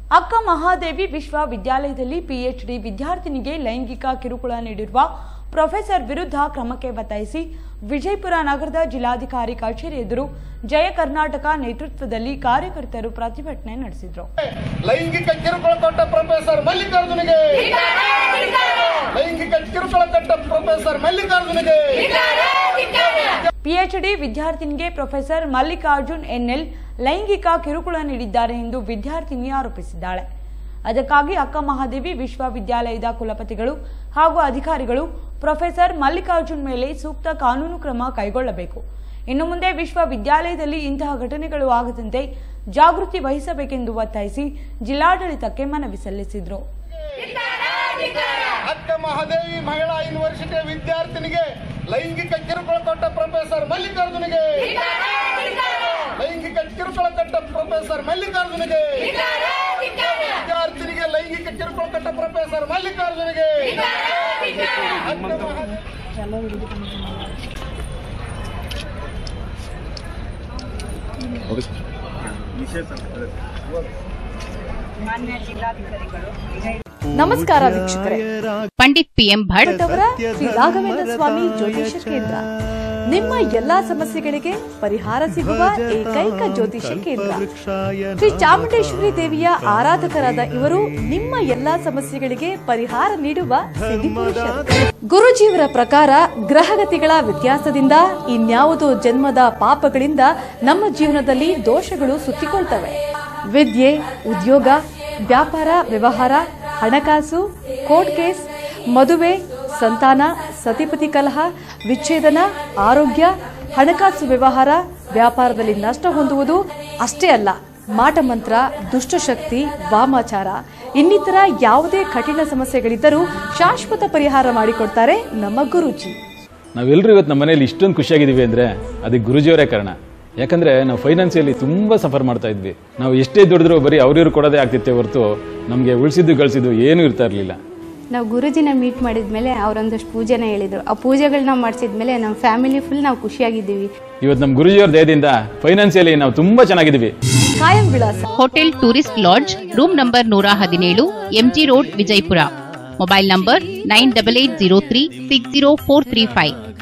ಅಕ್ಕ ಮಹಾದೇವಿ ವಿಶ್ವವಿದ್ಯಾಲಯದಲ್ಲಿ ಪಿಎಚ್ಡಿ ವಿದ್ಯಾರ್ಥಿನಿಗೆ ಲೈಂಗಿಕ ಕಿರುಕುಳ ನೀಡಿರುವ ಪ್ರೊಫೆಸರ್ ವಿರುದ್ಧ ಕ್ರಮಕ್ಕೆ ಒತ್ತಾಯಿಸಿ ವಿಜಯಪುರ ನಗರದ ಜಿಲ್ಲಾಧಿಕಾರಿ ಕಚೇರಿ ಎದುರು ಜಯ ಕರ್ನಾಟಕ ನೇತೃತ್ವದಲ್ಲಿ ಕಾರ್ಯಕರ್ತರು ಪ್ರತಿಭಟನೆ ನಡೆಸಿದರು ಲೈಂಗಿಕ ಕಿರುಕುಳ ಕೊಟ್ಟ ಪ್ರೊಫೆಸರ್ ಮಲ್ಲಿಕಾರ್ಜುನಿಗೆ ಲೈಂಗಿಕ ಕಿರುಕುಳ ಕೊಟ್ಟ ಪ್ರೊಫೆಸರ್ ಮಲ್ಲಿಕಾರ್ಜುನಿಗೆ ಪಿಎಚ್ಡಿ ವಿದ್ಯಾರ್ಥಿನಿಗೆ ಪ್ರೊಫೆಸರ್ ಮಲ್ಲಿಕಾರ್ಜುನ್ ಎನ್ಎಲ್ ಲೈಂಗಿಕ ಕಿರುಕುಳ ನೀಡಿದ್ದಾರೆ ಎಂದು ವಿದ್ಯಾರ್ಥಿನಿ ಆರೋಪಿಸಿದ್ದಾಳೆ ಅದಕ್ಕಾಗಿ ಅಕ್ಕ ಮಹಾದೇವಿ ವಿಶ್ವವಿದ್ಯಾಲಯದ ಕುಲಪತಿಗಳು ಹಾಗೂ ಅಧಿಕಾರಿಗಳು ಪ್ರೊಫೆಸರ್ ಮಲ್ಲಿಕಾರ್ಜುನ್ ಮೇಲೆ ಸೂಕ್ತ ಕಾನೂನು ಕ್ರಮ ಕೈಗೊಳ್ಳಬೇಕು ಇನ್ನು ಮುಂದೆ ವಿಶ್ವವಿದ್ಯಾಲಯದಲ್ಲಿ ಇಂತಹ ಘಟನೆಗಳು ಆಗದಂತೆ ಜಾಗೃತಿ ವಹಿಸಬೇಕೆಂದು ಒತ್ತಾಯಿಸಿ ಜಿಲ್ಲಾಡಳಿತಕ್ಕೆ ಮನವಿ ಸಲ್ಲಿಸಿದರು ಅಕ್ಕ ಮಹಾದೇವಿ ಮಹಿಳಾ ಯೂನಿವರ್ಸಿಟಿಯ ವಿದ್ಯಾರ್ಥಿನಿಗೆ ಲೈಂಗಿಕ ಕಿರುಕುಳ ಕೊಟ್ಟ ಪ್ರೊಫೆಸರ್ ಮಲ್ಲಿಕಾರ್ಜುನಿಗೆ ಲೈಂಗಿಕ ಕಿರುಕುಳ ಕೊಟ್ಟ ಪ್ರೊಫೆಸರ್ ಮಲ್ಲಿಕಾರ್ಜುನಿಗೆ ವಿದ್ಯಾರ್ಥಿನಿಗೆ ಲೈಂಗಿಕ ಕಿರುಕುಳ ಕೊಟ್ಟ ಪ್ರೊಫೆಸರ್ ಮಲ್ಲಿಕಾರ್ಜುನಿಗೆ ಅಕ್ಕ ಮಹಾದೇವಿ ನಮಸ್ಕಾರ ವೀಕ್ಷಕರೇ ಪಂಡಿತ್ ಪಿಎಂ ಭಟ್ ಅವರ ಶ್ರೀ ರಾಘವೇಂದ್ರ ಸ್ವಾಮಿ ಜ್ಯೋತಿಷ್ಯ ಕೇಂದ್ರ ನಿಮ್ಮ ಎಲ್ಲಾ ಸಮಸ್ಯೆಗಳಿಗೆ ಪರಿಹಾರ ಸಿಗುವ ಏಕೈಕ ಜ್ಯೋತಿಷ್ಯ ಕೇಂದ್ರ ಶ್ರೀ ಚಾಮುಂಡೇಶ್ವರಿ ದೇವಿಯ ಆರಾಧಕರಾದ ಇವರು ನಿಮ್ಮ ಎಲ್ಲಾ ಸಮಸ್ಯೆಗಳಿಗೆ ಪರಿಹಾರ ನೀಡುವ ಸಿದ್ಧಿಪುರುಷರು ಗುರುಜಿಯವರ ಪ್ರಕಾರ ಗ್ರಹಗತಿಗಳ ವ್ಯತ್ಯಾಸದಿಂದ ಇನ್ಯಾವುದೋ ಜನ್ಮದ ಪಾಪಗಳಿಂದ ನಮ್ಮ ಜೀವನದಲ್ಲಿ ದೋಷಗಳು ಸುತ್ತಿಕೊಳ್ತವೆ ವಿದ್ಯೆ ಉದ್ಯೋಗ ವ್ಯಾಪಾರ ವ್ಯವಹಾರ ಹಣಕಾಸು ಕೋರ್ಟ್ ಕೇಸ್ ಮದುವೆ ಸಂತಾನ ಸತಿಪತಿ ಕಲಹ ವಿಚ್ಛೇದನ ಆರೋಗ್ಯ ಹಣಕಾಸು ವ್ಯವಹಾರ ವ್ಯಾಪಾರದಲ್ಲಿ ನಷ್ಟ ಹೊಂದುವುದು ಅಷ್ಟೇ ಅಲ್ಲ ಮಾಟಮಂತ್ರ ದುಷ್ಟಶಕ್ತಿ ವಾಮಾಚಾರ ಇನ್ನಿತರ ಯಾವುದೇ ಕಠಿಣ ಸಮಸ್ಯೆಗಳಿದ್ದರೂ ಶಾಶ್ವತ ಪರಿಹಾರ ಮಾಡಿಕೊಡ್ತಾರೆ ನಮ್ಮ ಗುರೂಜಿ ನಾವೆಲ್ಲರೂ ಇವತ್ತು ನಮ್ಮ ಮನೇಲಿ ಇಷ್ಟೊಂದು ಖುಷಿಯಾಗಿದ್ದೀವಿ ಅಂದರೆ ಅದಕ್ಕೆ ಗುರುಜಿಯವರೇ ಕಾರಣ ಯಾಕಂದರೆ ನಾವು ಫೈನಾನ್ಸಿಯಲಿ ತುಂಬ ಸಫರ್ ಮಾಡ್ತಾ ಇದ್ವಿ ನಾವು ಎಷ್ಟೇ ದುಡಿದ್ರೂ ಬರೀ ಅವ್ರಿವ್ರು ಕೊಡೋದೇ ಆಗ್ತಿತ್ತೆ ಹೊರತು ನಮಗೆ ಉಳಿಸಿದ್ದು ಗಳಿಸಿದ್ದು ಏನೂ ಇರ್ತಾ ಇರಲಿಲ್ಲ ನಾವು ಗುರುಜಿನ ಮೀಟ್ ಮಾಡಿದ್ಮೇಲೆ ಅವರೊಂದಷ್ಟು ಪೂಜೆನ ಹೇಳಿದರು ಆ ಪೂಜೆಗಳನ್ನ ಮಾಡಿಸಿದ್ಮೇಲೆ ನಮ್ಮ ಫ್ಯಾಮಿಲಿ ಫುಲ್ ನಾವು ಖುಷಿಯಾಗಿದ್ದೀವಿ ಇವತ್ತು ನಮ್ಮ ಗುರುಜಿಯವ್ರ ದಯದಿಂದ ಫೈನಾನ್ಸಿಯಲಿ ನಾವು ತುಂಬ ಚೆನ್ನಾಗಿದ್ದೀವಿ ಕಾಯಂ ವಿಳಾಸ hotel tourist lodge room number ನೂರ ಹದಿನೇಳು MG road Vijayapura mobile number nine double eight zero three six zero four three five